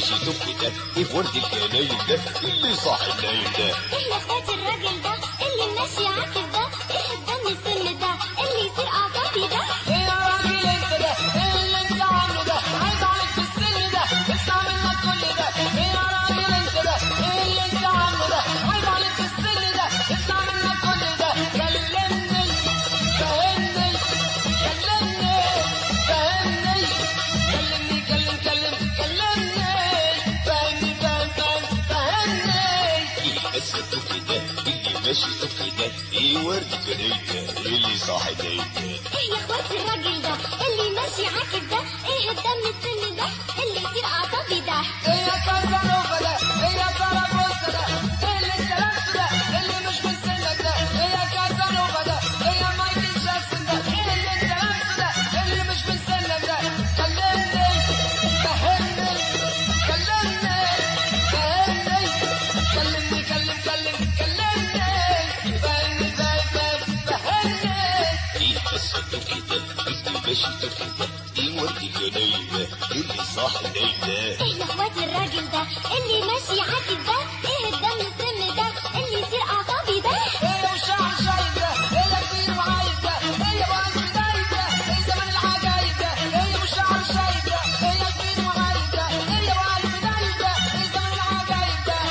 ماشي تك ده ايه ورد الجناين ده اللي صاحي النايم ده ايه يا اخواتي الراجل ده اللي ماشي عاكف ده ايه الدم السن ده اللي يصير اعصابي ده ايه يا راجل انت ده ايه اللي انت عامله ده عيب عليك في السن ده اسمع منك كل ده ايه يا راجل انت ده ايه اللي انت عامله ده عيب عليك في السن ده اسمع منك كل ده كلمني فهمني كلمني فهمني كلمني كلم كلم كلمني فهمني فهم فهم فهمني ايه بس تك ده اللي ماشي تك ده ايه ورد الجناين ده اللي صاحي النايم ده ايه يا اخواتي الراجل ده اللي ماشي عاكف ده ايه الدم السن ده اللي يصير اعصابي ده ايه يا كازانوفا ده ايه يا كارابوسا ده ايه اللي انت لابسه ده اللي مش من سنك ده ايه يا كازانوفا ده ايه يا مايكل جاكسون ده ايه اللي انت لابسه ده اللي مش من سنك ده كلمني فهمني كلمني فهمني كلمني كلم كلم كلمني فهمني فهم فهم فهمني ايه بس تك ده اللي ماشي تك ده ايه ورد الجناين ده اللي صاحي النايم ده ايه يا اخواتي الراجل ده اللي ماشي عاكف ده ايه الدم السن ده اللي يصير اعصابي ده ايه يا شعر شايب ده ايه يا كبير وعايب ده ايه يا وقت بدايب ده ايه زمن العجايب ده ايه يا شعر شايب ده ايه يا كبير وعايب ده ايه يا وقت بدايب ده ايه زمن العجايب ده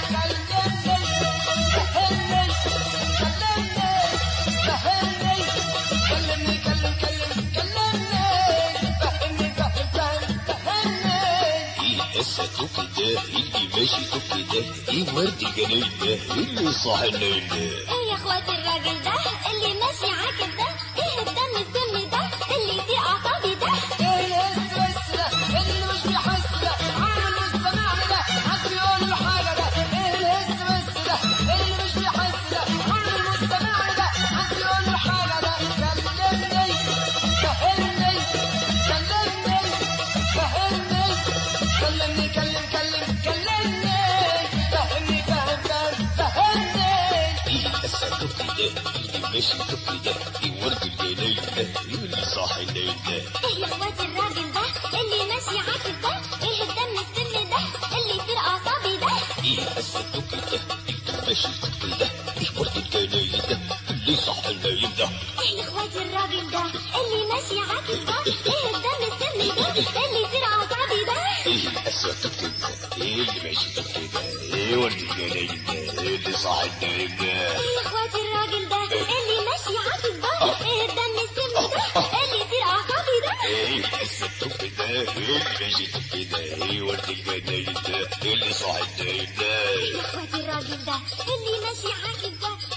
كلمني فهمني كلمني كلمني كلم كلم كلمني فهمني فهم فهم فهمني ايه بس تك ده اللي ماشي تك ده ايه ورد الجناين ده اللي صاحي النايم ده ايه يا اخواتي الراجل ده اللي ماشي عاكف ده ايه الدم السن ده اللي يصير اعصابي ده ايه الهس بس ده اللي مش بيحس ده عامل مستمعني ده حد يقول له حاجه ده ايه الهس بس ده اللي مش بيحس ده عامل مستمعني ده حد يقول له حاجه ده كلمني فهمني كلمني فهمني كلمني كلم كلم كلمني فهمني فهم فهم فهمني ايه بس تك ده اللي ماشي تك ده ايه ورد الجناين ده اللي صاحي النايم ده ايه يا اخواتي الراجل ده اللي ماشي عاكف ده ايه الدم السن ده اللي يصير اعصابي ده ايه بس تك ده اللي ماشي تك ده ايه ورد الجناين ده اللي صاحي النايم ده ايه يا اخواتي الراجل ده اللي ماشي عاكف ده ايه الدم السن ده اللي يصير اعصابي ده ايه بس تك ده ايه اللي ماشي تك ده ايه ورد الجناين ده اللي صاحي النايم ده ايه يا اخواتي الراجل ده اللي ماشي عاكف ده ايه الدم السن ده اللي يصير اعصابي ده ايه بس تك ده ايه اللي ماشي تك ده ايه ورد الجناين ده اللي صاحي النايم ده يا اخواتي الراجل ده اللي ماشي عاكف ده